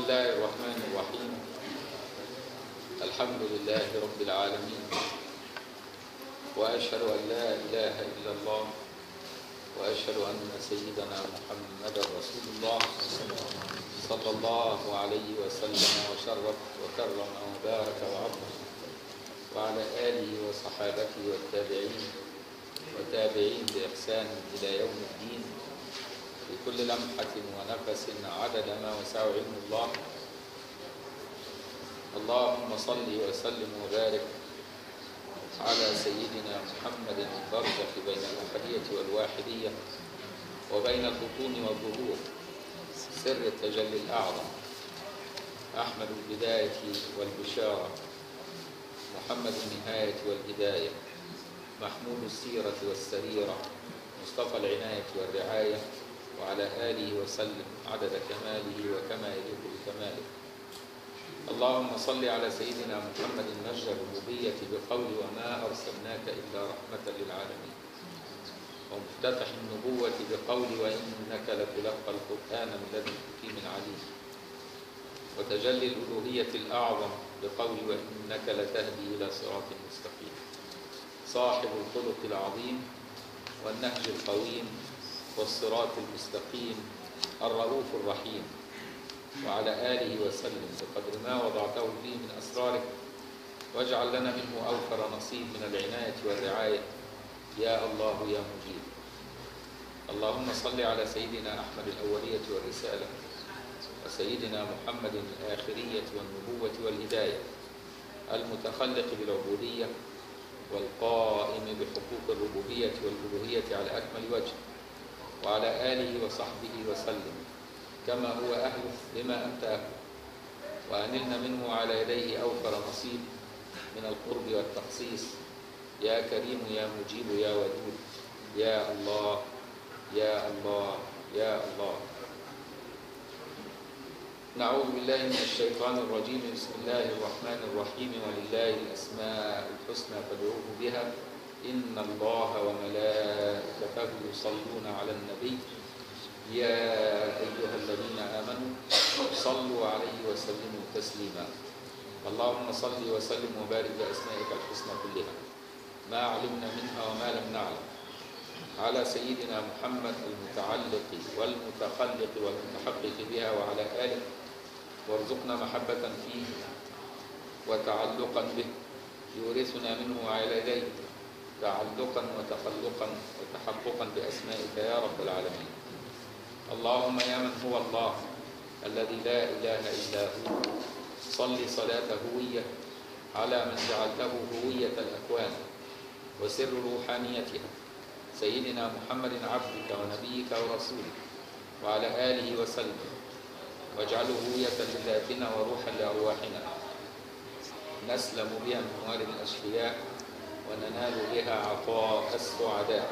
الله الرحمن الرحيم الحمد لله رب العالمين وأشهد أن لا إله إلا الله وأشهد أن سيدنا محمدا رسول الله صلى الله عليه وسلم وشرف وكرم وبارك وعظم وعلى آله وصحابته والتابعين وتابعين بإحسان إلى يوم الدين بكل لمحة ونفس عدد ما وسع علم الله اللهم صل وسلم وبارك على سيدنا محمد البرزخ بين الأحدية والواحدية وبين البطون والظهور سر التجلي الأعظم أحمد البداية والبشارة محمد النهاية والهداية محمود السيرة والسريرة مصطفى العناية والرعاية وعلى آله وسلم عدد كماله وكما يليق بكماله اللهم صل على سيدنا محمد نجل الربوبية بقول وما أرسلناك إلا رحمة للعالمين ومفتتح النبوة بقول وإنك لتلقى القرآن من لدن حكيم عليم وتجلي الألوهية الأعظم بقول وإنك لتهدي إلى صراط مستقيم صاحب الخلق العظيم والنهج القويم والصراط المستقيم الرؤوف الرحيم وعلى آله وسلم بقدر ما وضعته فيه من أسرارك واجعل لنا منه أوفر نصيب من العناية والرعاية يا الله يا مجيب اللهم صل على سيدنا أحمد الأولية والرسالة وسيدنا محمد الآخرية والنبوة والهداية المتخلق بالعبودية والقائم بحقوق الربوبية والألوهية على أكمل وجه وعلى آله وصحبه وسلم كما هو أهله بما أنت أهله وأنلنا منه على يديه أوفر نصيب من القرب والتخصيص يا كريم يا مجيب يا ودود يا الله يا الله يا الله نعوذ بالله من الشيطان الرجيم بسم الله الرحمن الرحيم ولله الأسماء الحسنى فادعوه بها إن الله وملائكته يصلون على النبي يا أيها الذين آمنوا صلوا عليه وسلموا تسليما اللهم صل وسلم وبارك بأسمائك الحسنى كلها ما علمنا منها وما لم نعلم على سيدنا محمد المتعلق والمتخلق والمتحقق بها وعلى آله وارزقنا محبة فيه وتعلقا به يورثنا منه على يديه تعلقا وتخلقا وتحققا بأسمائك يا رب العالمين اللهم يا من هو الله الذي لا إله إلا هو صل صلاة هوية على من جعلته هوية الأكوان وسر روحانيتها سيدنا محمد عبدك ونبيك ورسولك وعلى آله وسلم واجعله هوية لذاتنا وروحا لأرواحنا نسلم بها من موارد الأشقياء وننال بها عطاء السعداء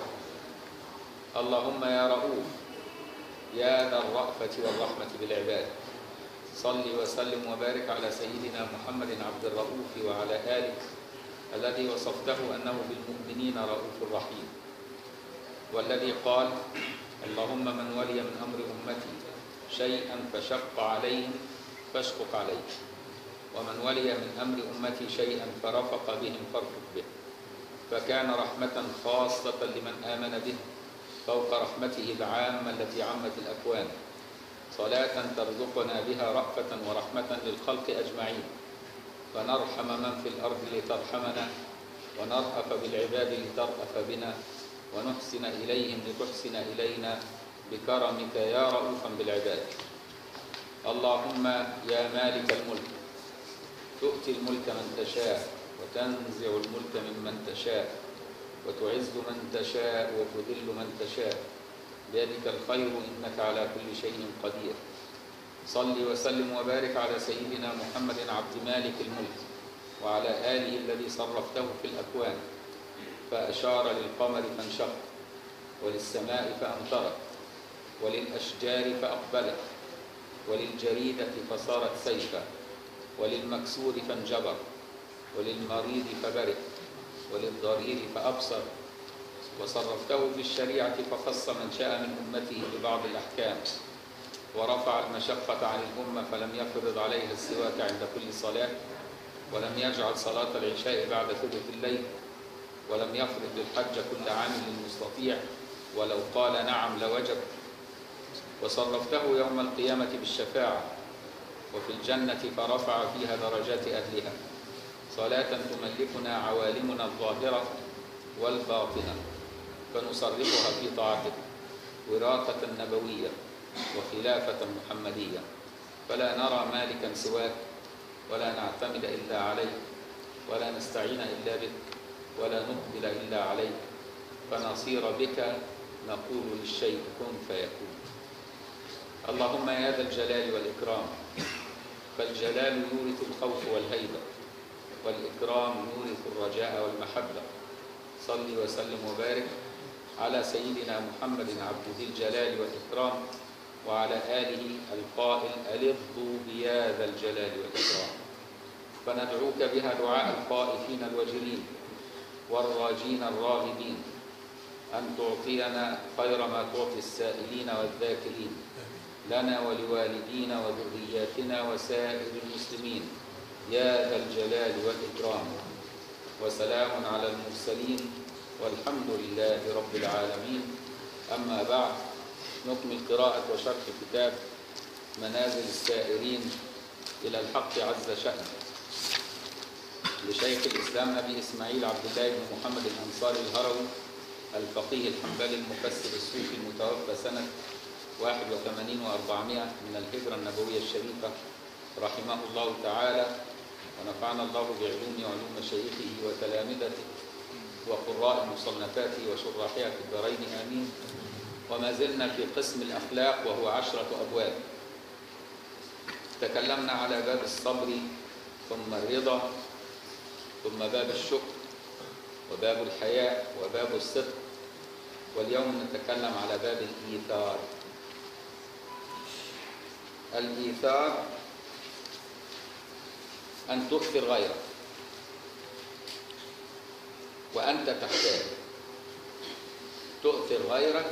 اللهم يا رؤوف يا ذا الرأفة والرحمة بالعباد صل وسلم وبارك على سيدنا محمد عبد الرؤوف وعلى آله الذي وصفته أنه بالمؤمنين رؤوف رحيم والذي قال اللهم من ولي من أمر أمتي شيئا فشق عليهم فاشقق عليه ومن ولي من أمر أمتي شيئا فرفق بهم فارفق به فكان رحمة خاصة لمن آمن به فوق رحمته العامة التي عمت الأكوان صلاة ترزقنا بها رأفة ورحمة للخلق أجمعين فنرحم من في الأرض لترحمنا ونرأف بالعباد لترأف بنا ونحسن إليهم لتحسن إلينا بكرمك يا رؤوفا بالعباد اللهم يا مالك الملك تؤتي الملك من تشاء وتنزع الملك ممن تشاء وتعز من تشاء وتذل من تشاء بيدك الخير إنك على كل شيء قدير صل وسلم وبارك على سيدنا محمد عبد مالك الملك وعلى آله الذي صرفته في الأكوان فأشار للقمر فانشق وللسماء فأمطرت وللأشجار فأقبلت وللجريدة فصارت سيفا وللمكسور فانجبر وللمريض فبرئ وللضرير فأبصر وصرفته في الشريعة فخص من شاء من أمته ببعض الأحكام ورفع المشقة عن الأمة فلم يفرض عليها السواك عند كل صلاة ولم يجعل صلاة العشاء بعد ثلث الليل ولم يفرض الحج كل عام للمستطيع ولو قال نعم لوجب وصرفته يوم القيامة بالشفاعة وفي الجنة فرفع فيها درجات أهلها صلاة تملكنا عوالمنا الظاهرة والباطنة فنصرفها في طاعتك وراثة نبوية وخلافة محمدية فلا نرى مالكا سواك ولا نعتمد إلا عليك ولا نستعين إلا بك ولا نقبل إلا عليك فنصير بك نقول للشيء كن فيكون اللهم يا ذا الجلال والإكرام فالجلال يورث الخوف والهيبة والإكرام يورث الرجاء والمحبة صل وسلم وبارك على سيدنا محمد عبد ذي الجلال والإكرام وعلى آله القائل ألظوا بيا ذا الجلال والإكرام فندعوك بها دعاء الخائفين الوجلين والراجين الراغبين أن تعطينا خير ما تعطي السائلين والذاكرين لنا ولوالدينا وذرياتنا وسائر المسلمين يا ذا الجلال والإكرام وسلام على المرسلين والحمد لله رب العالمين أما بعد نكمل قراءة وشرح كتاب منازل السائرين إلى الحق عز شأنه لشيخ الإسلام أبي إسماعيل عبد الله بن محمد الأنصاري الهروي الفقيه الحنبلي المفسر الصوفي المتوفى سنة 81 و400 من الهجرة النبوية الشريفة رحمه الله تعالى ونفعنا الله بعلوم وعلوم مشايخه وتلامذته وقراء مصنفاته وشراحها في الدارين آمين وما زلنا في قسم الأخلاق وهو عشرة أبواب تكلمنا على باب الصبر ثم الرضا ثم باب الشكر وباب الحياء وباب الصدق واليوم نتكلم على باب الإيثار الإيثار أن تؤثر غيرك وأنت تحتاج تؤثر غيرك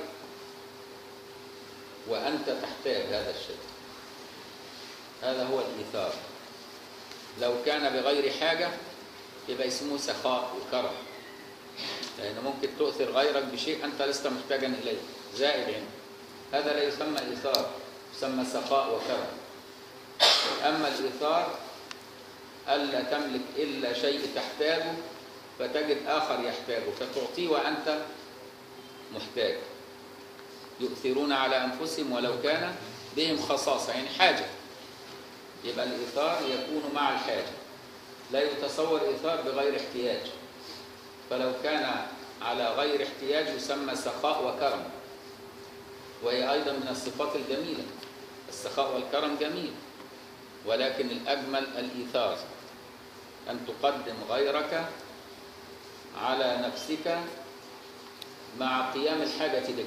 وأنت تحتاج هذا الشيء هذا هو الإيثار لو كان بغير حاجة يبقى اسمه سخاء وكرم لأن ممكن تؤثر غيرك بشيء أنت لست محتاجا إليه زائد يعني هذا لا يسمى إيثار يسمى سخاء وكرم أما الإيثار ألا تملك إلا شيء تحتاجه فتجد آخر يحتاجه فتعطيه وأنت محتاج يؤثرون على أنفسهم ولو كان بهم خصاصة يعني حاجة يبقى الإيثار يكون مع الحاجة لا يتصور إيثار بغير احتياج فلو كان على غير احتياج يسمى سخاء وكرم وهي أيضا من الصفات الجميلة السخاء والكرم جميل ولكن الأجمل الإيثار أن تقدم غيرك على نفسك مع قيام الحاجة لك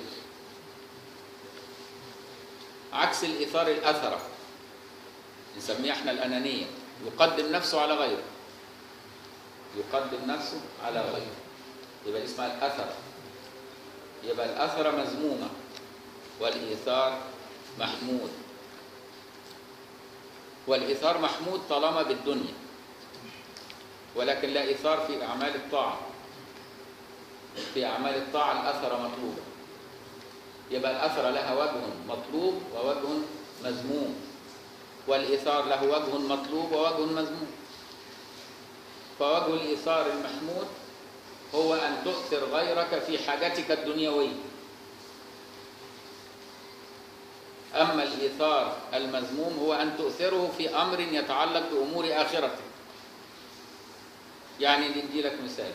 عكس الإيثار الأثرة نسميها احنا الأنانية يقدم نفسه على غيره يقدم نفسه على غيره يبقى اسمها الأثرة يبقى الأثرة مذمومة والإيثار محمود والإيثار محمود طالما بالدنيا ولكن لا إيثار في أعمال الطاعة في أعمال الطاعة الأثرة مطلوبة يبقى الأثرة لها وجه مطلوب ووجه مذموم والإيثار له وجه مطلوب ووجه مذموم فوجه الإيثار المحمود هو أن تؤثر غيرك في حاجتك الدنيوية أما الإيثار المذموم هو أن تؤثره في أمر يتعلق بأمور آخرتك يعني ندي لك مثال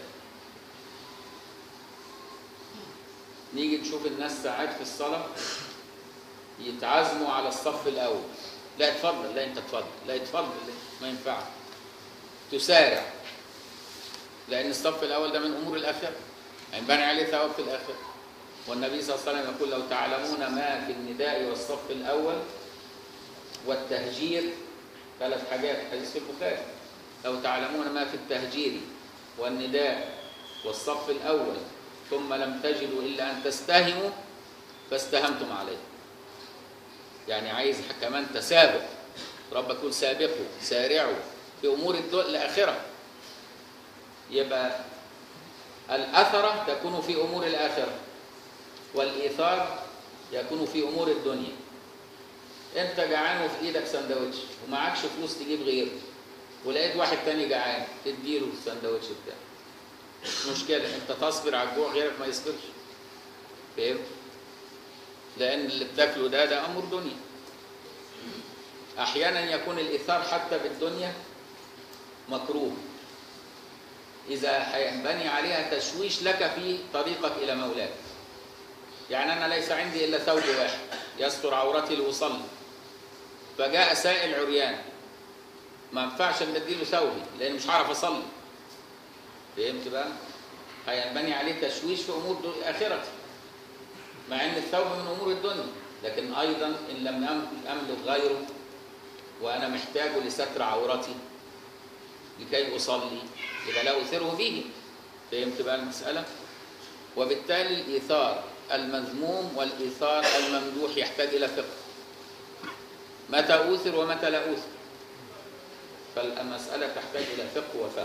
نيجي نشوف الناس ساعات في الصلاة يتعزموا على الصف الأول لا اتفضل لا انت اتفضل لا اتفضل ما ينفعش تسارع لأن الصف الأول ده من أمور الآخرة هينبني عليه ثواب في الآخرة والنبي صلى الله عليه وسلم يقول لو تعلمون ما في النداء والصف الأول والتهجير ثلاث حاجات حديث في البخاري لو تعلمون ما في التهجير والنداء والصف الأول ثم لم تجدوا إلا أن تستهموا فاستهمتم عليه يعني عايز كمان تسابق ربك يقول سابقوا سارعوا في امور الدو- الاخره يبقى الاثره تكون في امور الاخره والايثار يكون في امور الدنيا انت جعان وفي ايدك سندوتش ومعكش فلوس تجيب غيره ولقيت واحد تاني جعان تديله السندوتش بتاعه مش مشكله انت تصبر على الجوع غيرك ما يصبرش فهمت لان اللي بتاكله ده ده امر دنيا احيانا يكون الايثار حتى بالدنيا مكروه اذا هينبني عليها تشويش لك في طريقك الى مولاك يعني انا ليس عندي الا ثوب واحد يستر عورتي لاصلي فجاء سائل عريان ما ينفعش ان اديله ثوبي لان مش هعرف اصلي فهمت بقى هينبني عليه تشويش في امور دو- اخرتي مع ان الثوب من امور الدنيا لكن ايضا ان لم أم- املك غيره وانا محتاج لستر عورتي لكي اصلي يبقى لا اثره فيه فهمت بقى المساله وبالتالي الايثار المذموم والايثار الممدوح يحتاج الى فقه متى اوثر ومتى لا اوثر فالمساله تحتاج الى فقه وفهم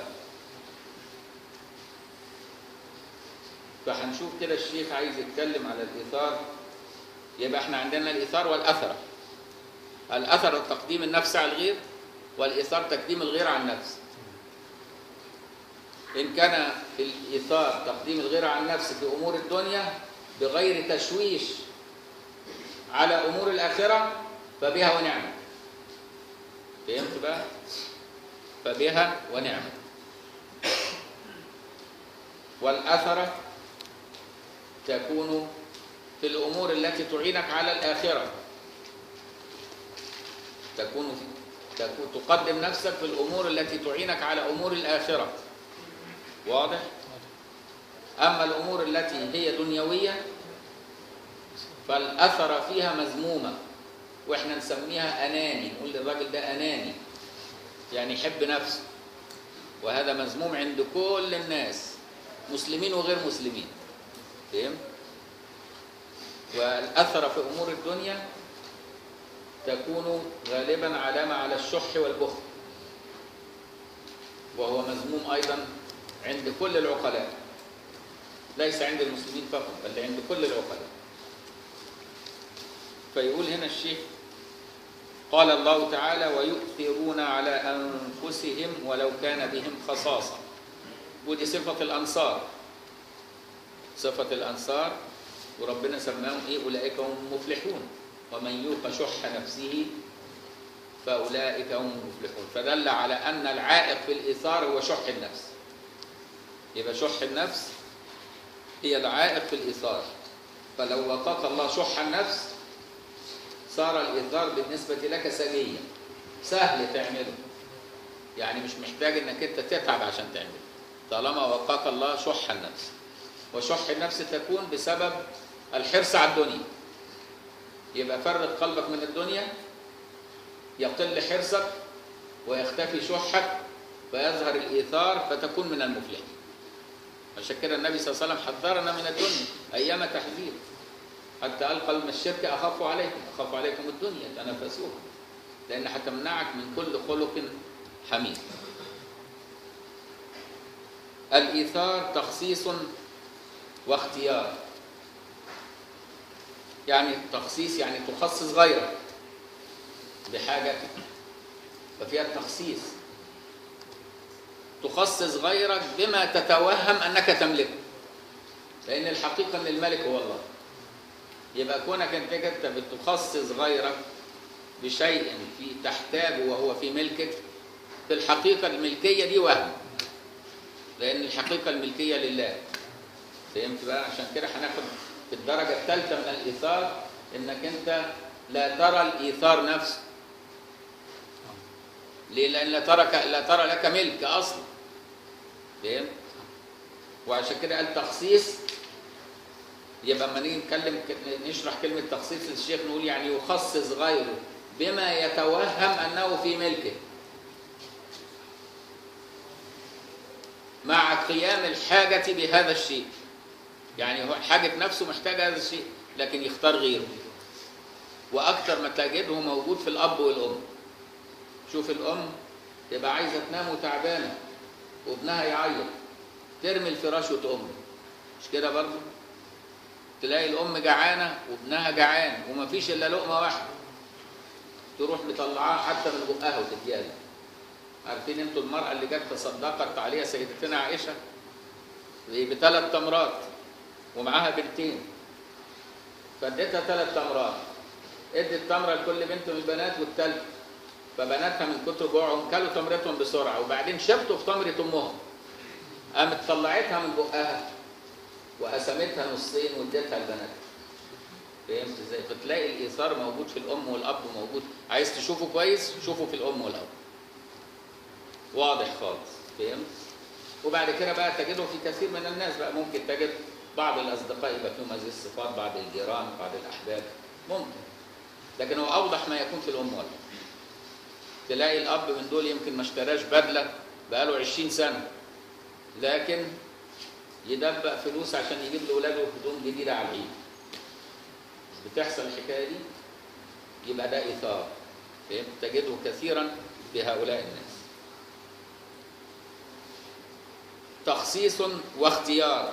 فهنشوف كده الشيخ عايز يتكلم على الايثار يبقى احنا عندنا الايثار والاثره الاثر تقديم النفس على الغير والايثار تقديم الغير على النفس ان كان في الايثار تقديم الغير على النفس في امور الدنيا بغير تشويش على امور الاخره فبها ونعمه فهمت بقى فبها ونعمه والاثره تكون في الامور التي تعينك على الاخره تكون في تكون تقدم نفسك في الامور التي تعينك على امور الاخره واضح اما الامور التي هي دنيويه فالاثر فيها مذمومه واحنا نسميها اناني نقول للراجل ده اناني يعني يحب نفسه وهذا مذموم عند كل الناس مسلمين وغير مسلمين فهمت والاثر في امور الدنيا تكون غالبا علامه على الشح والبخل وهو مذموم ايضا عند كل العقلاء ليس عند المسلمين فقط بل عند كل العقلاء فيقول هنا الشيخ قال الله تعالى ويؤثرون على انفسهم ولو كان بهم خصاصه ودي صفه الانصار صفه الانصار وربنا سماهم ايه اولئك هم المفلحون ومن يوق شح نفسه فاولئك هم المفلحون فدل على ان العائق في الايثار هو شح النفس يبقى شح النفس هي العائق في الايثار فلو وقاك الله شح النفس صار الايثار بالنسبه لك سجيا سهل تعمله يعني مش محتاج انك انت تتعب عشان تعمله طالما وقاك الله شح النفس وشح النفس تكون بسبب الحرص على الدنيا يبقى فرق قلبك من الدنيا يقل حرصك ويختفي شحك فيظهر الايثار فتكون من المفلحين عشان كده النبي صلى الله عليه وسلم حذرنا من الدنيا ايام تحذير حتى قال قال الشرك اخاف عليكم اخاف عليكم الدنيا تنافسوها لان هتمنعك من كل خلق حميد الايثار تخصيص واختيار يعني تخصيص يعني تخصص غيرك بحاجة ففيها التخصيص تخصص غيرك بما تتوهم أنك تملكه لأن الحقيقة أن الملك هو الله يبقى كونك أنت أنت بتخصص غيرك بشيء في تحتاجه وهو في ملكك في الحقيقة الملكية دي وهم لأن الحقيقة الملكية لله فهمت بقى عشان كده هناخد في الدرجة الثالثة من الإيثار إنك أنت لا ترى الإيثار نفسه ليه؟ لأن لا ترى لا ترى لك ملك أصلا فهمت؟ وعشان كده قال تخصيص يبقى لما نيجي نتكلم نشرح كلمة تخصيص للشيخ نقول يعني يخصص غيره بما يتوهم أنه في ملكه مع قيام الحاجة بهذا الشيء يعني هو حاجة نفسه محتاج هذا الشيء لكن يختار غيره واكتر ما تجده موجود في الاب والام شوف الام تبقى عايزه تنام وتعبانه وابنها يعيط ترمي الفراش وتقوم مش كده برضه تلاقي الام جعانه وابنها جعان ومفيش الا لقمه واحده تروح مطلعاها حتى من بقها وتديها له عارفين انتوا المراه اللي جت تصدقت عليها سيدتنا عائشه بثلاث تمرات ومعاها بنتين فاديتها ثلاث تمرات ادت تمره لكل بنت من البنات والتالتة فبناتها من كتر جوعهم كلوا تمرتهم بسرعه وبعدين شبطوا في تمره امهم قامت طلعتها من بقها وقسمتها نصين واديتها لبناتها فهمت ازاي؟ فتلاقي الايثار موجود في الام والاب موجود عايز تشوفه كويس شوفه في الام والاب واضح خالص فهمت؟ وبعد كده بقى تجده في كثير من الناس بقى ممكن تجد بعض الاصدقاء يبقى فيهم هذه الصفات بعض الجيران بعض الاحباب ممكن لكن هو اوضح ما يكون في الام والاب تلاقي الاب من دول يمكن ما اشتراش بدله بقاله 20 سنه لكن يدبق فلوس عشان يجيب لاولاده هدوم جديده على العيد مش بتحصل الحكايه دي يبقى ده ايثار فهمت تجده كثيرا في هؤلاء الناس تخصيص واختيار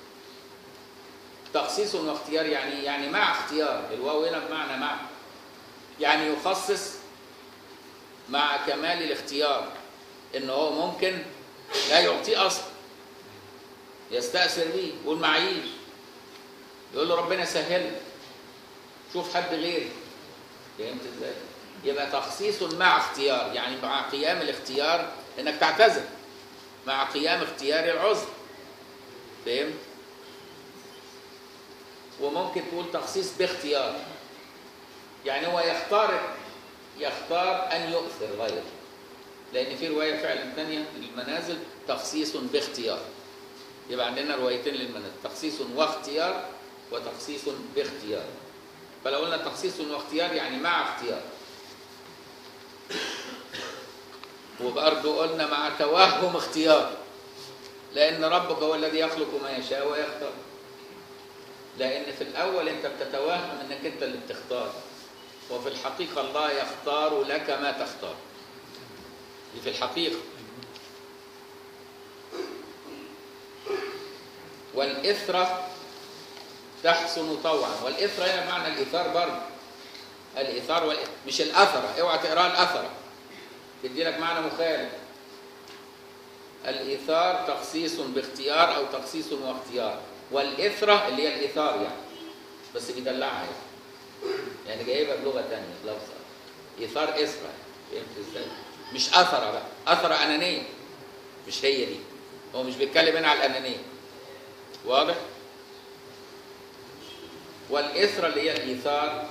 تخصيص واختيار يعني يعني مع اختيار الواو هنا بمعنى مع يعني يخصص مع كمال الاختيار ان هو ممكن لا يعطيه اصلا يستأثر بيه يقول معيش يقول له ربنا سهل شوف حد غيري فهمت ازاي؟ يبقى تخصيص مع اختيار يعني مع قيام الاختيار انك تعتذر مع قيام اختيار العذر فهمت؟ وممكن تقول تخصيص باختيار يعني هو يختار يختار ان يؤثر غيره لان في روايه فعلا ثانيه للمنازل تخصيص باختيار يبقى عندنا روايتين للمنازل تخصيص واختيار وتخصيص باختيار فلو قلنا تخصيص واختيار يعني مع اختيار وبرضه قلنا مع توهم اختيار لان ربك هو الذي يخلق ما يشاء ويختار لان في الاول انت بتتوهم انك انت اللي بتختار وفي الحقيقه الله يختار لك ما تختار دي في الحقيقه والإثرة تحسن طوعا والإثرة هنا معنى الإيثار برضه الإيثار والإثر. مش الأثرة اوعى تقراها الأثرة تدي لك معنى مخالف الإيثار تخصيص باختيار أو تخصيص واختيار والإثرة اللي هي الإيثار يعني بس بيدلعها يعني يعني جايبها بلغة تانية لفظ إيثار إثرة فهمت إزاي؟ مش أثرة بقى أثرة أنانية مش هي دي هو مش بيتكلم هنا على الأنانية واضح والإثرة اللي هي الإيثار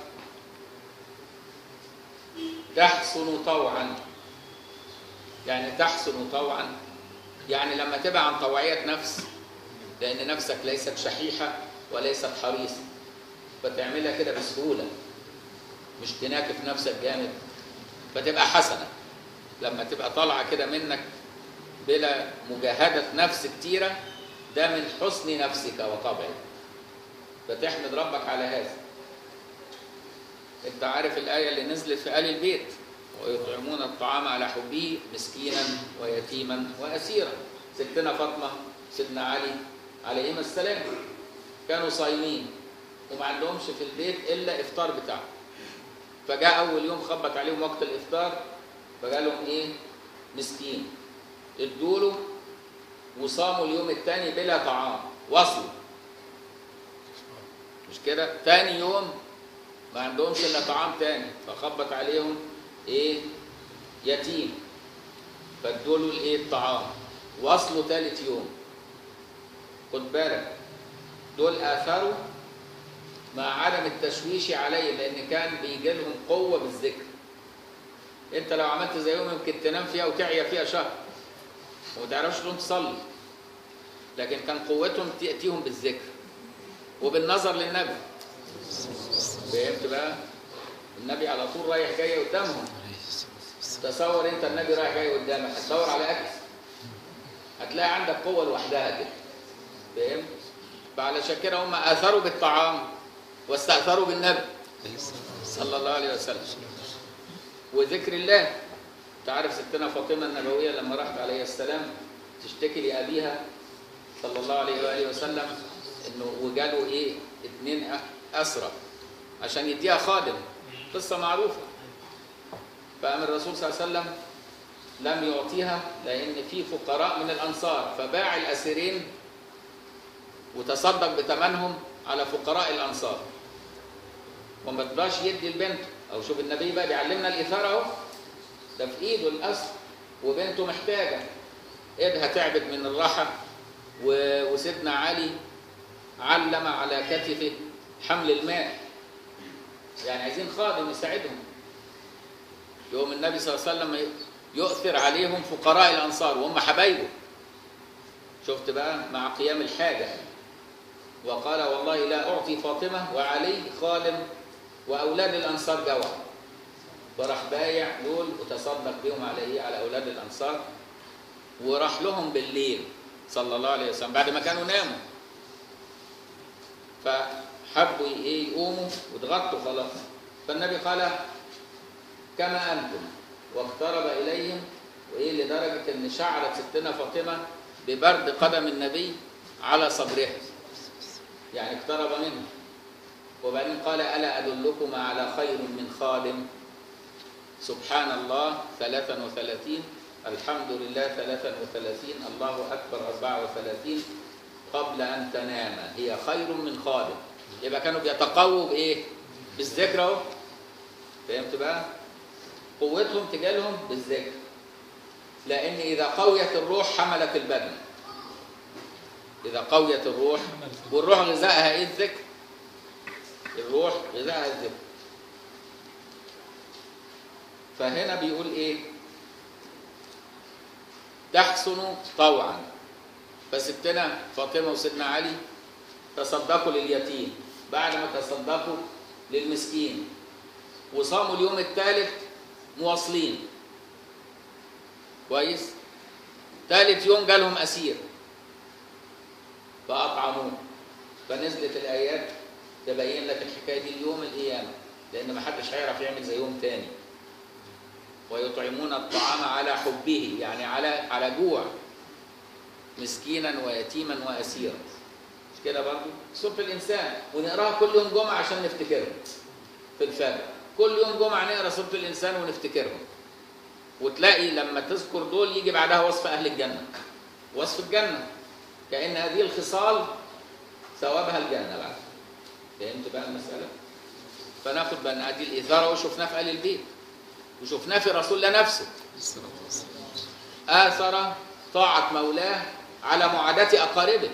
تحسن طوعا يعني تحسن طوعا يعني لما تبقى عن طوعية نفس لأن نفسك ليست شحيحة وليست حريصة فتعملها كده بسهولة مش تناكف نفسك جامد فتبقى حسنة لما تبقى طالعة كده منك بلا مجاهدة نفس كتيرة ده من حسن نفسك وطبعك فتحمد ربك على هذا انت عارف الآية اللي نزلت في آل البيت ويطعمون الطعام على حبه مسكينا ويتيما وأسيرا ستنا فاطمة سيدنا علي عليهما السلام كانوا صايمين وما عندهمش في البيت إلا إفطار بتاعهم فجاء أول يوم خبط عليهم وقت الإفطار فقال لهم إيه مسكين ادوا له وصاموا اليوم الثاني بلا طعام وصلوا مش كده ثاني يوم ما عندهمش الا طعام تاني فخبط عليهم ايه يتيم فادوا له الايه الطعام وصلوا ثالث يوم خد بالك دول اثروا مع عدم التشويش عليه لان كان بيجي لهم قوه بالذكر انت لو عملت زيهم يمكن تنام فيها وتعيا فيها شهر وما تعرفش تقوم تصلي لكن كان قوتهم تاتيهم بالذكر وبالنظر للنبي فهمت بقى النبي على طول رايح جاي قدامهم تصور انت النبي رايح جاي قدامك هتدور على اكل هتلاقي عندك قوه لوحدها كده فهمت فعلشان كده هم اثروا بالطعام واستاثروا بالنبي صلى الله عليه وسلم وذكر الله تعرف ستنا فاطمة النبوية لما راحت عليه السلام تشتكي لأبيها صلى الله عليه وآله وسلم إنه وجاله إيه اتنين أ- أسرى عشان يديها خادم قصة معروفة فقام الرسول صلى الله عليه وسلم لم يعطيها لأن في فقراء من الأنصار فباع الأسيرين وتصدق بثمنهم على فقراء الأنصار وما رضاش يدي البنت أو شوف النبي بقى بيعلمنا الإثارة أهو ده في إيده الأسر وبنته محتاجة إيدها تعبت من الراحة و- وسيدنا علي علم على كتفه حمل الماء يعني عايزين خادم يساعدهم يوم النبي صلى الله عليه وسلم يؤثر عليهم فقراء الانصار وهم حبايبه شفت بقى مع قيام الحاجه وقال والله لا اعطي فاطمه وعلي خادم واولاد الانصار جوع فراح بايع دول وتصدق بهم على ايه على اولاد الانصار وراح لهم بالليل صلى الله عليه وسلم بعد ما كانوا ناموا فحبوا ايه يقوموا واتغطوا خلاص فالنبي قال كما انتم واقترب اليهم وايه لدرجه ان شعرت ستنا فاطمه ببرد قدم النبي على صدرها يعني اقترب منه وبعدين قال الا ادلكما على خير من خادم سبحان الله 33 الحمد لله 33 الله اكبر 34 قبل ان تنام هي خير من خادم يبقى كانوا بيتقووا بايه بالذكر اهو فهمت بقى قوتهم تجالهم بالذكر لان اذا قويت الروح حملت البدن اذا قويت الروح والروح غذائها ايه الذكر الروح غذائها الذكر فهنا بيقول ايه تحسن طوعا فستنا فاطمه وسيدنا علي تصدقوا لليتيم بعد ما تصدقوا للمسكين وصاموا اليوم الثالث مواصلين كويس ثالث يوم جالهم اسير فاطعموه فنزلت الايات تبين لك الحكايه دي اليوم القيامه لان ما حدش هيعرف يعمل زيهم تاني ويطعمون الطعام على حبه يعني على على جوع مسكينا ويتيما واسيرا مش كده برضه سوره الانسان ونقراها كل يوم جمعه عشان نفتكرهم في الفجر كل يوم جمعه نقرا سوره الانسان ونفتكرهم وتلاقي لما تذكر دول يجي بعدها وصف اهل الجنه وصف الجنه كان هذه الخصال ثوابها الجنه بعد فهمت بقى المساله فناخد بالنا ادي الاثاره وشفناه في اهل البيت وشفناه في رسول الله نفسه آثر طاعة مولاه على معاداة أقاربه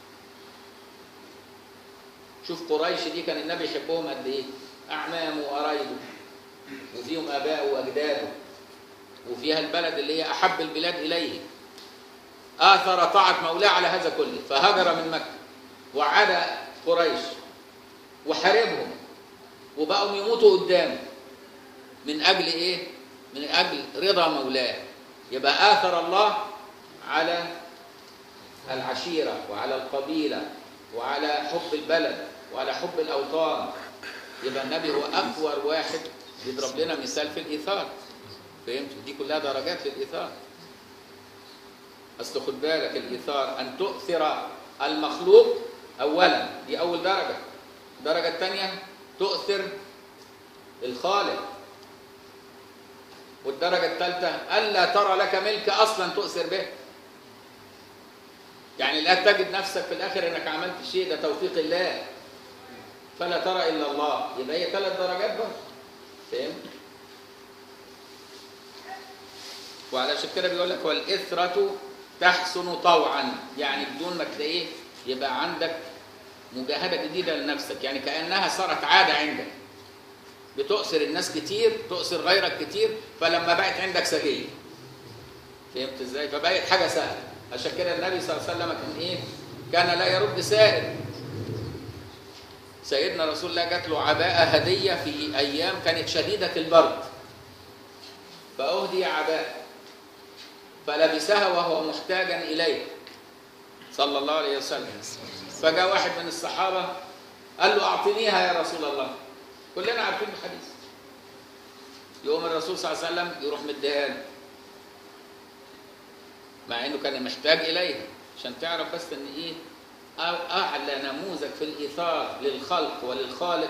شوف قريش دي كان النبي يحبهم قد إيه أعمامه وقرايبه وفيهم آباءه وأجداده وفيها البلد اللي هي أحب البلاد إليه آثر طاعة مولاه على هذا كله فهاجر من مكة وعاد قريش وحاربهم وبقوا يموتوا قدامه من أجل إيه؟ من أجل رضا مولاه يبقى آثر الله على العشيرة وعلى القبيلة وعلى حب البلد وعلى حب الأوطان يبقى النبي هو أكبر واحد يضرب لنا مثال في الإيثار فهمت دي كلها درجات في الإيثار أصل خد بالك الإيثار أن تؤثر المخلوق أولا دي أول درجة الدرجة الثانية تؤثر الخالق والدرجة الثالثة ألا ترى لك ملك أصلا تؤثر به يعني لا تجد نفسك في الآخر أنك عملت شيء ده توفيق الله فلا ترى إلا الله يبقى هي ثلاث درجات بس فهمت؟ وعلشان كده بيقول لك والإثرة تحسن طوعا يعني بدون ما تلاقيه يبقى عندك مجاهدة جديدة لنفسك يعني كأنها صارت عادة عندك بتؤثر الناس كتير تؤثر غيرك كتير فلما بقت عندك سجية فهمت ازاي فبقت حاجة سهلة عشان كده النبي صلى الله عليه وسلم كان ايه كان لا يرد سائل سيدنا رسول الله جات له عباءة هدية في أيام كانت شديدة البرد فأهدي عباءة فلبسها وهو محتاجا إليه صلى الله عليه وسلم فجاء واحد من الصحابة قال له أعطنيها يا رسول الله كلنا عارفين الحديث يقوم الرسول صلى الله عليه وسلم يروح مديها مع انه كان محتاج اليها عشان تعرف بس ان ايه أو- اعلى نموذج في الايثار للخلق وللخالق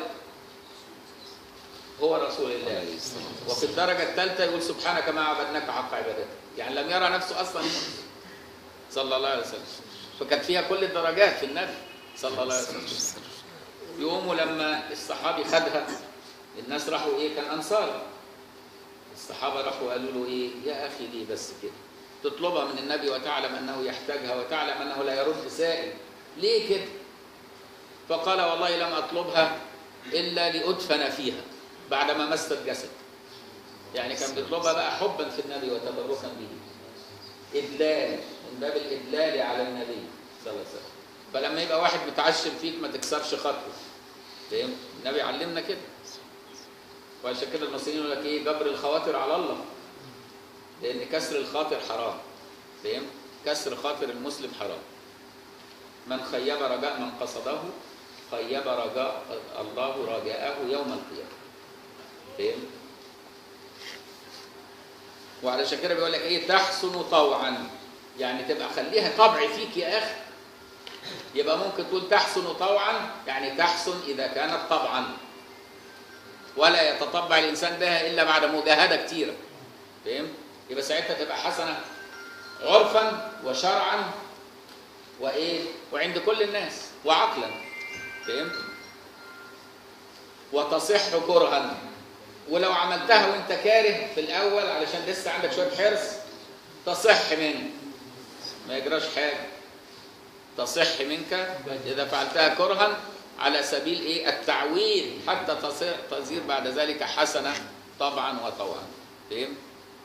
هو رسول الله وفي الدرجه الثالثه يقول سبحانك ما عبدناك حق عبادتك يعني لم يرى نفسه اصلا صلى الله عليه وسلم فكانت فيها كل الدرجات في النبي صلى الله عليه وسلم يقوموا لما الصحابي خدها الناس راحوا ايه كان انصاري الصحابه راحوا قالوا له ايه يا اخي ليه بس كده تطلبها من النبي وتعلم انه يحتاجها وتعلم انه لا يرد سائل ليه كده فقال والله لم اطلبها الا لادفن فيها بعدما مست الجسد يعني كان بيطلبها بقى حبا في النبي وتبركا به ادلال من باب الادلال على النبي صلى الله عليه وسلم فلما يبقى واحد متعشم فيك ما تكسرش خطوه فاهم النبي علمنا كده وعشان كده المصريين يقول لك ايه جبر الخواطر على الله لان كسر الخاطر حرام فاهم كسر خاطر المسلم حرام من خيب رجاء من قصده خيب رجاء الله رجاءه يوم القيامه فاهم وعلشان كده بيقول لك ايه تحسن طوعا يعني تبقى خليها طبع فيك يا اخي يبقى ممكن تقول تحسن طوعا يعني تحسن اذا كانت طبعا ولا يتطبع الانسان بها الا بعد مجاهده كتيره فاهم يبقى ساعتها تبقى حسنه عرفا وشرعا وايه وعند كل الناس وعقلا فهمت وتصح كرها ولو عملتها وانت كاره في الاول علشان لسه عندك شويه حرص تصح منك ما يجراش حاجه تصح منك اذا فعلتها كرها على سبيل ايه التعويل حتى تصير تصير بعد ذلك حسنه طبعا وطوعا فهمت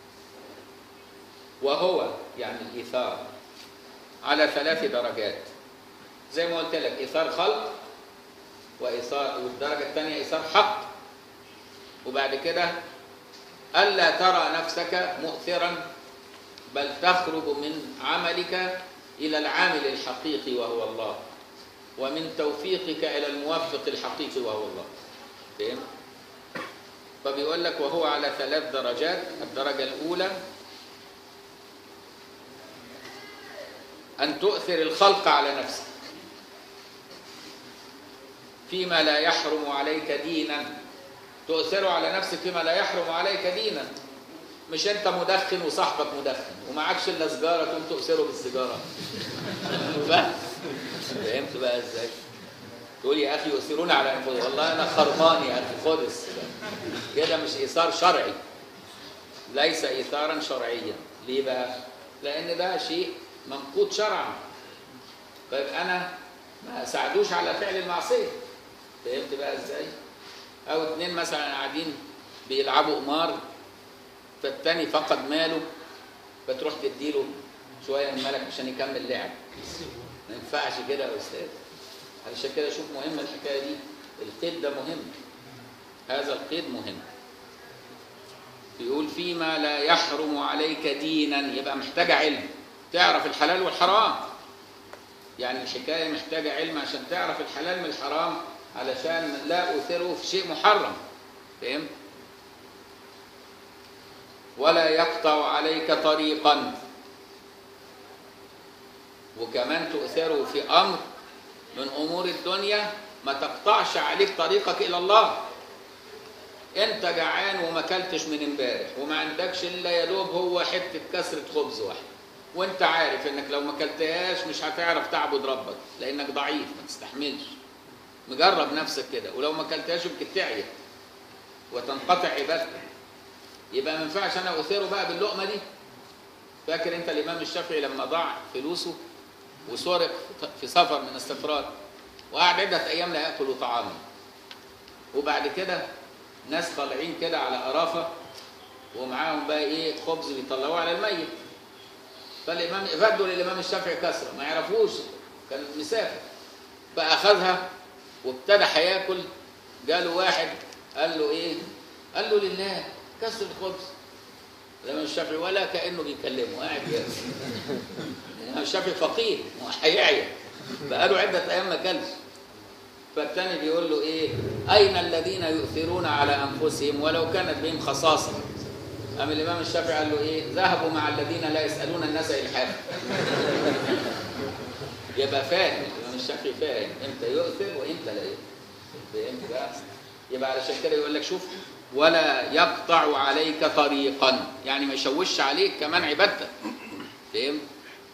وهو يعني الايثار على ثلاث درجات زي ما قلت لك ايثار خلق وايثار والدرجه الثانيه ايثار حق وبعد كده الا ترى نفسك مؤثرا بل تخرج من عملك الى العامل الحقيقي وهو الله ومن توفيقك الى الموفق الحقيقي وهو الله فهم فبيقول لك وهو على ثلاث درجات الدرجه الاولى أن تؤثر الخلق على نفسك فيما لا يحرم عليك دينا تؤثره على نفسك فيما لا يحرم عليك دينا مش انت مدخن وصاحبك مدخن ومعكش الا سيجاره تقوم تؤثره بالسيجاره فاهم فهمت بقى ازاي تقول يا اخي يؤثرون على انفسهم والله انا خرمان يا اخي خد السيجاره كده مش ايثار شرعي ليس ايثارا شرعيا ليه بقى لان ده شيء منقوط شرعا طيب انا ما اساعدوش على فعل المعصيه فهمت بقى ازاي او اتنين مثلا قاعدين بيلعبوا قمار فالتاني فقد ماله فتروح تديله شويه من مالك عشان يكمل لعب ما ينفعش كده يا استاذ علشان كده شوف مهم الحكايه دي القيد ده مهم هذا القيد مهم بيقول فيما لا يحرم عليك دينا يبقى محتاجه علم تعرف الحلال والحرام يعني الحكايه محتاجه علم عشان تعرف الحلال من الحرام علشان لا اثره في شيء محرم فهمت ولا يقطع عليك طريقا وكمان تؤثره في امر من امور الدنيا ما تقطعش عليك طريقك الى الله انت جعان وما اكلتش من امبارح وما عندكش الا يا دوب هو حته كسره خبز واحد وانت عارف انك لو ما اكلتهاش مش هتعرف تعبد ربك لانك ضعيف ما تستحملش مجرب نفسك كده ولو ما اكلتهاش يمكن تعيا وتنقطع عبادتك يبقى ما ينفعش انا اثيره بقى باللقمه دي فاكر انت الامام الشافعي لما ضاع فلوسه وسرق في سفر من السفرات وقعد عده ايام لا ياكل طعاما وبعد كده ناس طالعين كده على قرافه ومعاهم بقى ايه خبز بيطلعوه على الميت فالامام فدوا للامام الشافعي كسره ما يعرفوش كان مسافر فاخذها وابتدى هياكل جاله واحد قال له ايه؟ قال له لله كسر الخبز الامام الشافعي ولا كانه بيكلمه قاعد ياكل الامام الشافعي فقير هيعيا بقاله عده ايام ما كلش فالتاني بيقول له ايه اين الذين يؤثرون على انفسهم ولو كانت بهم خصاصه قام الامام الشافعي قال له ايه ذهبوا مع الذين لا يسالون الناس الحافا يبقى فاهم الامام الشافعي فاهم امتى يؤثر وامتى لا يؤثر فهمت بقى يبقى علشان كده يقول لك شوف ولا يقطع عليك طريقا يعني ما يشوش عليك كمان عبادتك فهمت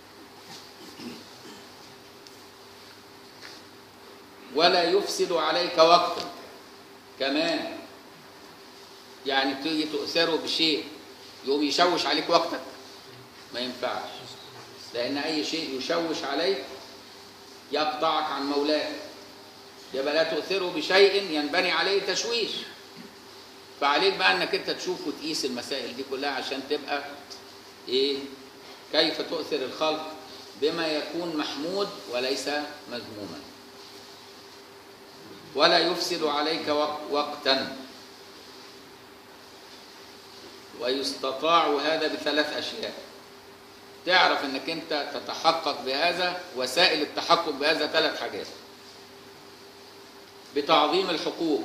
ولا يفسد عليك وقتا كمان يعني تيجي تؤثره بشيء يقوم يشوش عليك وقتك ما ينفعش لأن أي شيء يشوش عليك يقطعك عن مولاك يبقى لا تؤثره بشيء ينبني عليه تشويش فعليك بقى انك انت تشوف وتقيس المسائل دي كلها عشان تبقى ايه كيف تؤثر الخلق بما يكون محمود وليس مذموما ولا يفسد عليك وق- وقتا ويستطاع هذا بثلاث اشياء تعرف انك انت تتحقق بهذا وسائل التحقق بهذا ثلاث حاجات بتعظيم الحقوق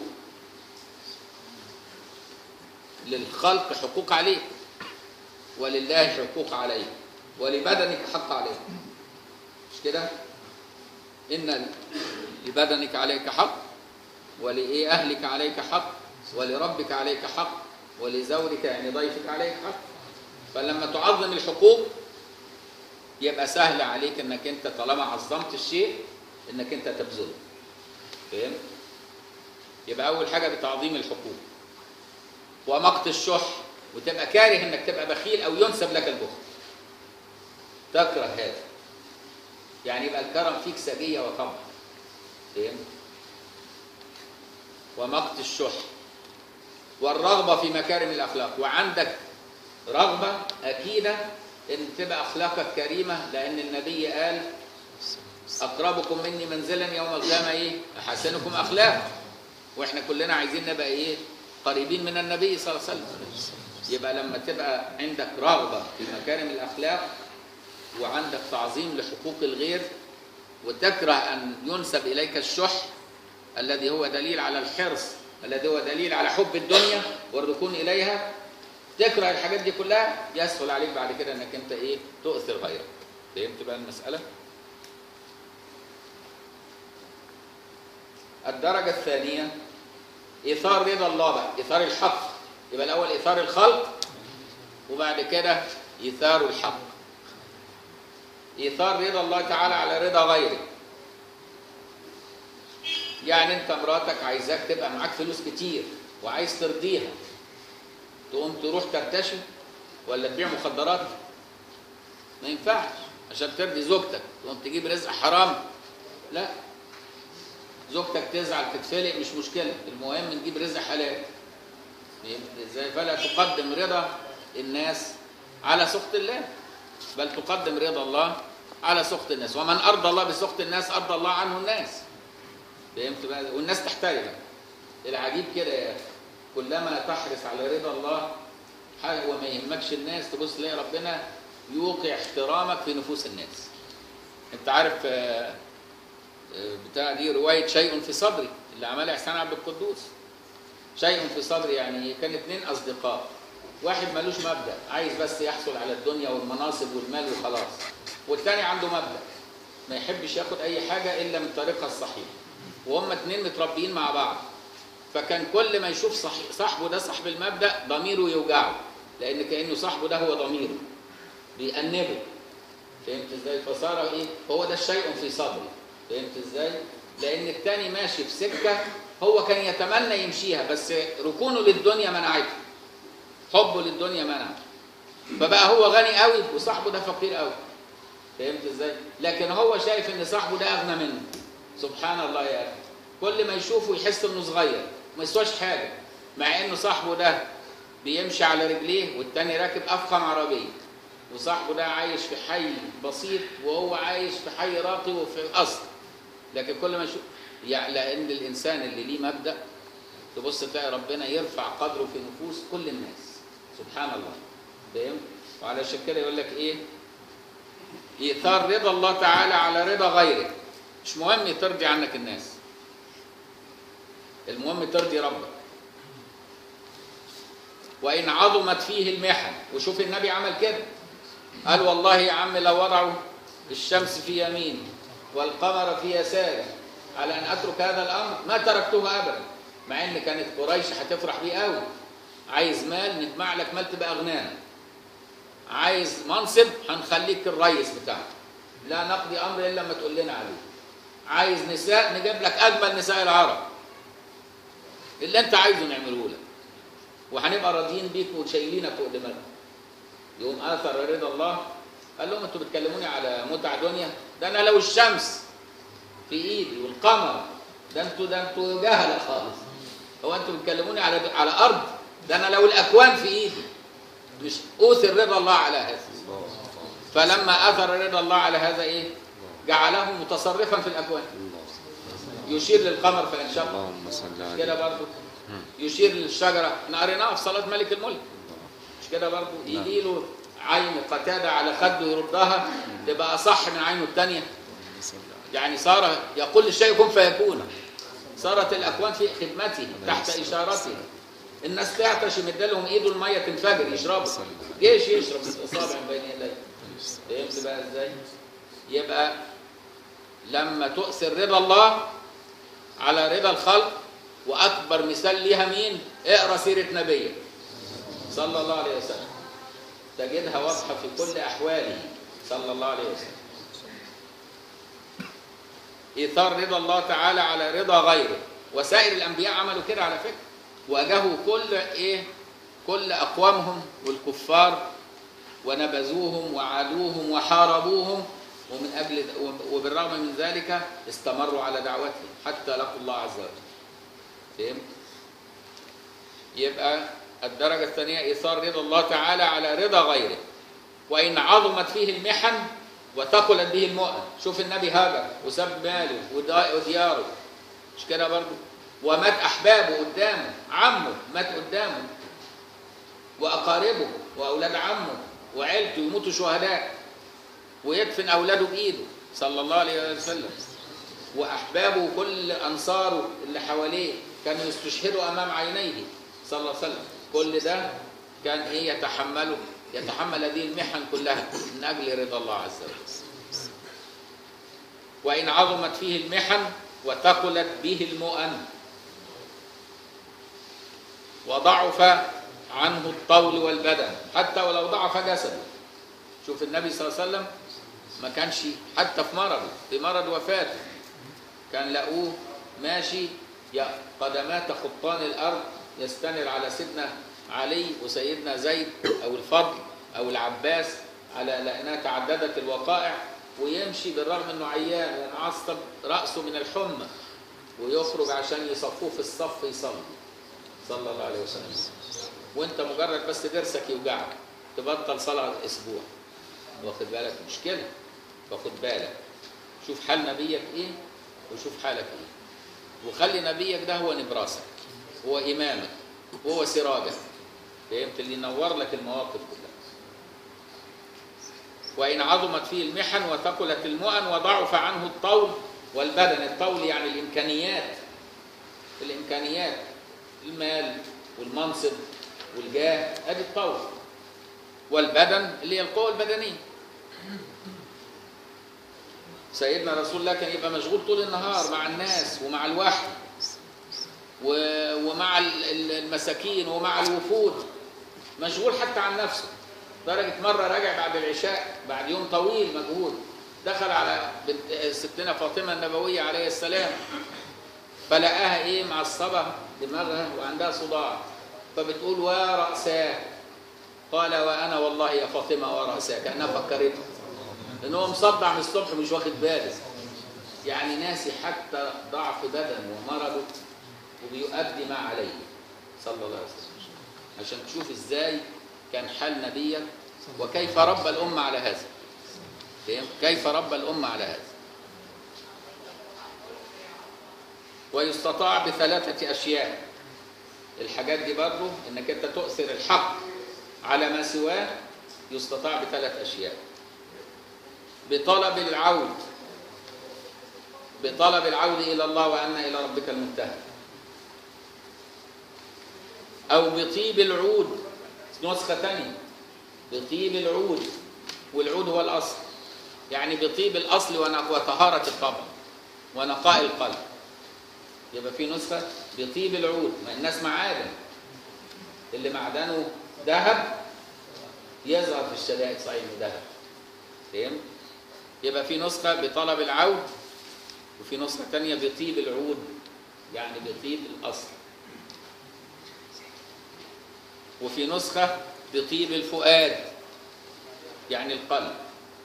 للخلق حقوق عليك ولله حقوق عليك ولبدنك حق عليك مش كده ان لبدنك عليك حق ولأهلك عليك حق ولربك عليك حق ولزوجك يعني ضيفك عليك حق فلما تعظم الحقوق يبقى سهل عليك انك انت طالما عظمت الشيء انك انت تبذله فهمت يبقى اول حاجه بتعظيم الحقوق ومقت الشح وتبقى كاره انك تبقى بخيل او ينسب لك البخل تكره هذا يعني يبقى الكرم فيك سجيه وطمع فهمت ومقت الشح والرغبه في مكارم الاخلاق وعندك رغبه اكيده ان تبقى اخلاقك كريمه لان النبي قال اقربكم مني منزلا يوم القيامه ايه احسنكم اخلاقا واحنا كلنا عايزين نبقى ايه قريبين من النبي صلى الله عليه وسلم يبقى لما تبقى عندك رغبه في مكارم الاخلاق وعندك تعظيم لحقوق الغير وتكره ان ينسب اليك الشح الذي هو دليل على الحرص الذي هو دليل على حب الدنيا والركون اليها تكره الحاجات دي كلها يسهل عليك بعد كده انك انت ايه تؤثر غيرك فهمت بقى المساله الدرجه الثانيه ايثار رضا الله بقى ايثار الحق يبقى الاول ايثار الخلق وبعد كده ايثار الحق ايثار رضا الله تعالى على رضا غيرك يعني انت مراتك عايزاك تبقى معاك فلوس كتير وعايز ترضيها تقوم تروح ترتشي ولا تبيع مخدرات ما ينفعش عشان ترضي زوجتك تقوم تجيب رزق حرام لا زوجتك تزعل تتفلق مش مشكله المهم نجيب رزق حلال فهمت ازاي فلا تقدم رضا الناس على سخط الله بل تقدم رضا الله على سخط الناس ومن ارضى الله بسخط الناس ارضى الله عنه الناس فهمت بقى والناس تحترمك العجيب كده يا اخي كلما تحرص على رضا الله حاجه وما يهمكش الناس تبص تلاقي ربنا يوقع احترامك في نفوس الناس انت عارف آه، آه، بتاع دي روايه شيء في صدري اللي عملها احسان عبد القدوس شيء في صدري يعني كان اتنين اصدقاء واحد ملوش مبدا عايز بس يحصل على الدنيا والمناصب والمال وخلاص والتاني عنده مبدا ما يحبش ياخد اي حاجه الا من طريقها الصحيح وهم اتنين متربيين مع بعض فكان كل ما يشوف صح صاحبه ده صاحب المبدا ضميره يوجعه لان كانه صاحبه ده هو ضميره بيأنبه فهمت ازاي فصار ايه هو ده الشيء في صدري فهمت ازاي لان التاني ماشي في سكه هو كان يتمنى يمشيها بس ركونه للدنيا منعته حبه للدنيا منعه فبقى هو غني قوي وصاحبه ده فقير قوي فهمت ازاي لكن هو شايف ان صاحبه ده اغنى منه سبحان الله يا اخي كل ما يشوفه يحس انه صغير ما يسواش حاجه مع انه صاحبه ده بيمشي على رجليه والتاني راكب افخم عربيه وصاحبه ده عايش في حي بسيط وهو عايش في حي راقي وفي الاصل لكن كل ما يشوف يعني لان الانسان اللي ليه مبدا تبص تلاقي ربنا يرفع قدره في نفوس كل الناس سبحان الله فاهم وعلشان كده يقول لك ايه ايثار رضا الله تعالى على رضا غيرك مش مهم ترضي عنك الناس المهم ترضي ربك وإن عظمت فيه المحن وشوف النبي عمل كده قال والله يا عم لو وضعوا الشمس في يميني والقمر في يساري على أن أترك هذا الأمر ما تركته أبدا مع إن كانت قريش هتفرح بيه قوي عايز مال نجمع لك مال تبقى أغنانا عايز منصب هنخليك الريس بتاعك لا نقضي أمر إلا لما تقول لنا عليه عايز نساء نجيب لك أجمل نساء العرب اللي أنت عايزه نعمله لك وهنبقى راضيين بيك وشايلينك فوق دماغنا يقوم اثر رضا الله قال لهم انتوا بتكلموني على متع دنيا ده انا لو الشمس في ايدي والقمر ده انتوا ده انتوا جهله خالص هو انتوا بتكلموني على على ارض ده انا لو الاكوان في ايدي مش اوثر رضا الله على هذا فلما اثر رضا الله على هذا ايه جعله متصرفا في الاكوان يشير للقمر فانشق اللهم صل على كده برضه يشير للشجره احنا قريناها في صلاه ملك الملك مش كده برضه يجي له عين قتاده على خده يردها تبقى اصح من عينه الثانيه اللهم صل على يعني صار يقول الشيء كن فيكون صارت الاكوان في خدمته تحت اشارته الناس تعطش يمد لهم ايده الميه تنفجر يشربوا جيش يشرب الاصابع بين يديه فهمت بقى ازاي؟ يبقى لما تؤثر رضا الله على رضا الخلق واكبر مثال ليها مين؟ اقرا سيره نبيك صلى الله عليه وسلم تجدها واضحه في كل احواله صلى الله عليه وسلم ايثار رضا الله تعالى على رضا غيره وسائر الانبياء عملوا كده على فكره واجهوا كل ايه كل اقوامهم والكفار ونبذوهم وعادوهم وحاربوهم ومن اجل وبالرغم من ذلك استمروا على دعوتهم حتى لقوا الله عز وجل فهمت يبقى الدرجه الثانيه ايثار رضا الله تعالى على رضا غيره وان عظمت فيه المحن وثقلت به المؤن شوف النبي هاجر وساب ماله ودا- ودياره مش كده برضه ومات احبابه قدامه عمه مات قدامه واقاربه واولاد عمه وعيلته يموتوا شهداء ويدفن اولاده بايده صلى الله عليه وسلم واحبابه وكل انصاره اللي حواليه كانوا يستشهدوا امام عينيه صلى الله عليه وسلم كل ده كان ايه يتحمله يتحمل هذه المحن كلها من اجل رضا الله عز وجل وان عظمت فيه المحن وثقلت به المؤن وضعف عنه الطول والبدن حتى ولو ضعف جسده شوف النبي صلى الله عليه وسلم ما كانش حتى في مرضه في مرض وفاته كان لقوه ماشي يا قدماه تخطان الارض يستند على سيدنا علي وسيدنا زيد او الفضل او العباس على لانها تعددت الوقائع ويمشي بالرغم انه عيان ومعصب راسه من الحمى ويخرج عشان يصفوه في الصف يصلي صلى الله عليه وسلم وانت مجرد بس ضرسك يوجعك تبطل صلاه اسبوع واخد بالك مشكله فخد بالك شوف حال نبيك ايه وشوف حالك ايه وخلي نبيك ده هو نبراسك هو امامك وهو سراجك فهمت اللي ينور لك المواقف كلها وإن عظمت فيه المحن وثقلت المؤن وضعف عنه الطول والبدن الطول يعني الإمكانيات الإمكانيات المال والمنصب والجاه ادي الطول والبدن اللي هي القوة البدنية سيدنا رسول الله كان يبقى مشغول طول النهار مع الناس ومع الوحي و- ومع ال- ال- المساكين ومع الوفود مشغول حتى عن نفسه درجة مرة راجع بعد العشاء بعد يوم طويل مجهود دخل على بنت ستنا فاطمة النبوية عليه السلام فلقاها ايه معصبة دماغها وعندها صداع فبتقول ورأساه قال وانا والله يا فاطمة ورأساه كأنها فكرته ان هو مصدع من الصبح مش واخد باله يعني ناسي حتى ضعف بدنه ومرضه وبيؤدي ما عليه صلى الله عليه وسلم عشان تشوف ازاي كان حال نبيك وكيف ربى الأمة على هذا فهم؟ كيف ربى الأمة على هذا ويستطاع بثلاثة أشياء الحاجات دي برضه انك انت تؤثر الحق على ما سواه يستطاع بثلاث أشياء بطلب العود بطلب العود إلى الله وأن إلى ربك المنتهى أو بطيب العود نسخة تانية بطيب العود والعود هو الأصل يعني بطيب الأصل ونق- وطهارة الطبع ونقاء القلب يبقى في نسخة بطيب العود ما الناس معادن اللي معدنه ذهب يظهر في الشدائد صحيح انه ذهب فهمت؟ يبقى في نسخة بطلب العود وفي نسخة تانية بطيب العود يعني بطيب الأصل وفي نسخة بطيب الفؤاد يعني القلب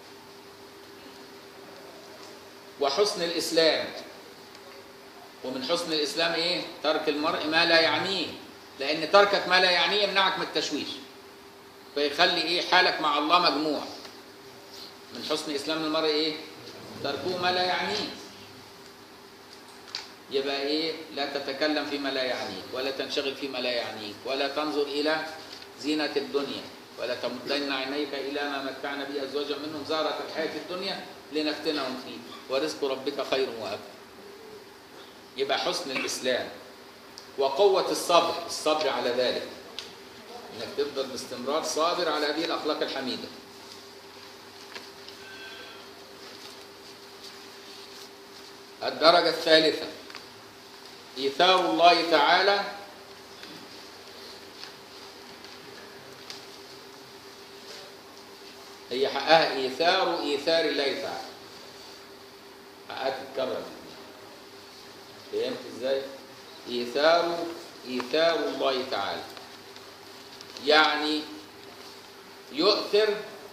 وحسن الإسلام ومن حسن الإسلام إيه؟ ترك المرء ما لا يعنيه لأن تركك ما لا يعنيه يمنعك من التشويش فيخلي إيه حالك مع الله مجموع من حسن إسلام المرء إيه؟ تركه ما لا يعنيه يبقى ايه لا تتكلم فيما لا يعنيك ولا تنشغل فيما لا يعنيك ولا تنظر الى زينة الدنيا ولا تمدن عينيك الى ما متعنا به ازواجا منهم زهرة الحياة الدنيا لنفتنهم فيه ورزق ربك خير وابقى يبقى حسن الاسلام وقوة الصبر الصبر على ذلك انك تفضل باستمرار صابر على هذه الاخلاق الحميده الدرجة الثالثة إيثار الله تعالى هي حقها إيثار إيثار الله تعالى حقها تتكرر فهمت إزاي؟ إيثار إيثار الله تعالى يعني يؤثر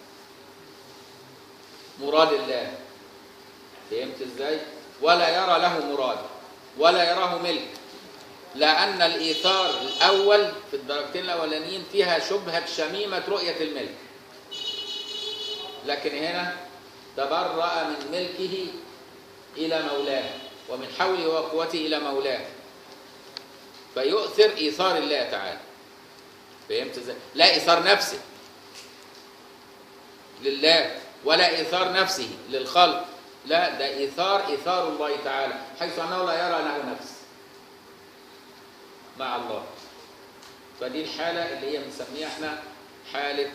مراد الله فهمت ازاي ولا يرى له مراد ولا يراه ملك لأن الإيثار الأول في الدرجتين الأولانيين فيها شبهة شميمة رؤية الملك لكن هنا تبرأ من ملكه إلى مولاه ومن حوله وقوته إلى مولاه فيؤثر إيثار الله تعالى فهمت ازاي؟ لا إيثار نفسه لله ولا إيثار نفسه للخلق لا ده إيثار إيثار الله تعالى حيث أنه لا يرى له نفس مع الله فدي الحالة اللي هي بنسميها احنا حالة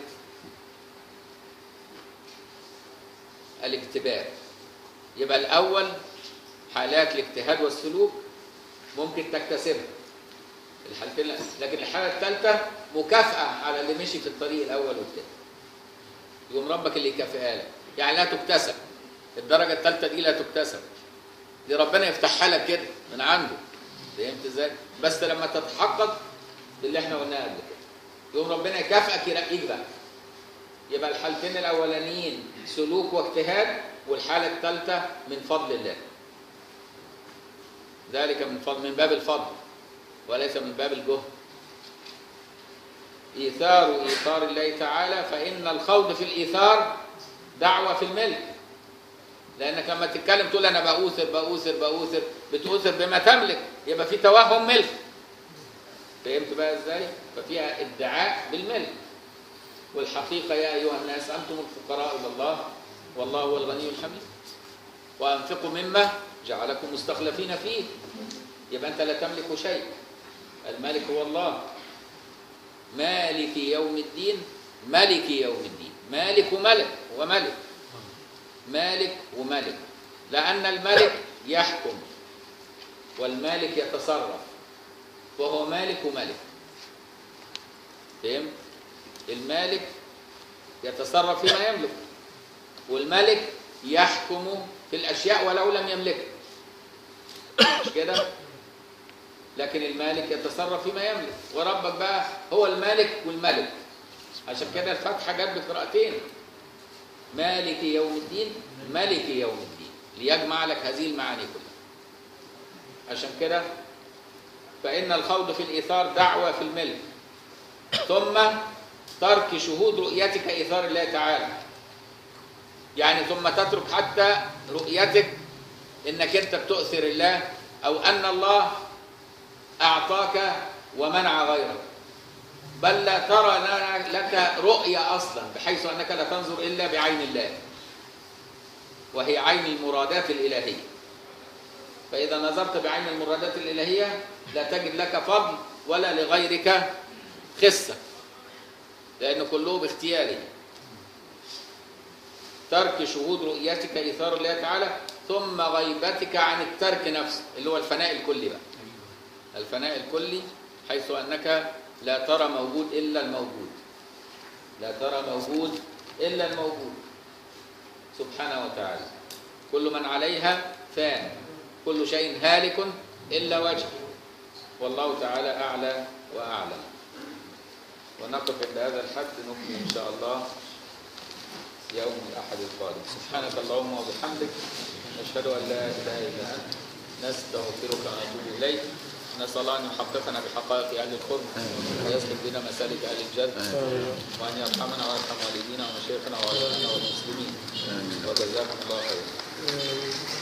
الاجتبار يبقى الأول حالات الاجتهاد والسلوك ممكن تكتسبها الحالتين لا. لكن الحالة الثالثة مكافأة على اللي مشي في الطريق الأول والثاني يقوم ربك اللي يكافئها لك يعني لا تكتسب الدرجة الثالثة دي لا تكتسب دي ربنا يفتحها لك كده من عنده فهمت ازاي؟ بس لما تتحقق باللي احنا قلناه قبل كده يقوم ربنا يكافئك يرقيك بقى يبقى الحالتين الاولانيين سلوك واجتهاد والحالة الثالثة من فضل الله ذلك من فضل من باب الفضل وليس من باب الجهد إيثار إيثار الله تعالى فإن الخوض في الإيثار دعوة في الملك لأنك لما تتكلم تقول أنا بأوثر بأوثر بأوثر بتؤثر بما تملك يبقى في توهم ملك فهمت بقى إزاي؟ ففيها ادعاء بالملك والحقيقة يا أيها الناس أنتم الفقراء إلى الله والله هو الغني الحميد وأنفقوا مما جعلكم مستخلفين فيه يبقى أنت لا تملك شيء الملك هو الله مالك يوم الدين ملك يوم الدين مالك وملك وملك مالك وملك لأن الملك يحكم والمالك يتصرف وهو مالك وملك فهمت؟ المالك يتصرف فيما يملك والملك يحكم في الأشياء ولو لم يملكها مش كده؟ لكن المالك يتصرف فيما يملك وربك بقى هو المالك والملك عشان كده الفتحة جت بقراءتين مالك يوم الدين ملك يوم الدين ليجمع لك هذه المعاني كلها عشان كده فإن الخوض في الإيثار دعوة في الملك ثم ترك شهود رؤيتك إيثار الله تعالى يعني ثم تترك حتى رؤيتك إنك أنت بتؤثر الله أو أن الله أعطاك ومنع غيرك بل لا ترى لك رؤية أصلا بحيث أنك لا تنظر إلا بعين الله وهي عين المرادات الإلهية فإذا نظرت بعين المرادات الإلهية لا تجد لك فضل ولا لغيرك خسة لأن كله باختياري ترك شهود رؤيتك إيثار الله تعالى ثم غيبتك عن الترك نفسه اللي هو الفناء الكلي بقى الفناء الكلي حيث أنك لا ترى موجود إلا الموجود لا ترى موجود إلا الموجود سبحانه وتعالى كل من عليها فان كل شيء هالك إلا وجهه والله تعالى أعلى وأعلم ونقف عند هذا الحد نكمل إن شاء الله يوم الأحد القادم سبحانك اللهم وبحمدك نشهد أن لا إله إلا أنت نستغفرك ونتوب إليك نسأل الله أن يحققنا بحقائق أهل القرب ويسلك بنا مسالك أهل الجنة وأن يرحمنا ويرحم والدينا ومشايخنا وعلمائنا والمسلمين وجزاكم الله خيرا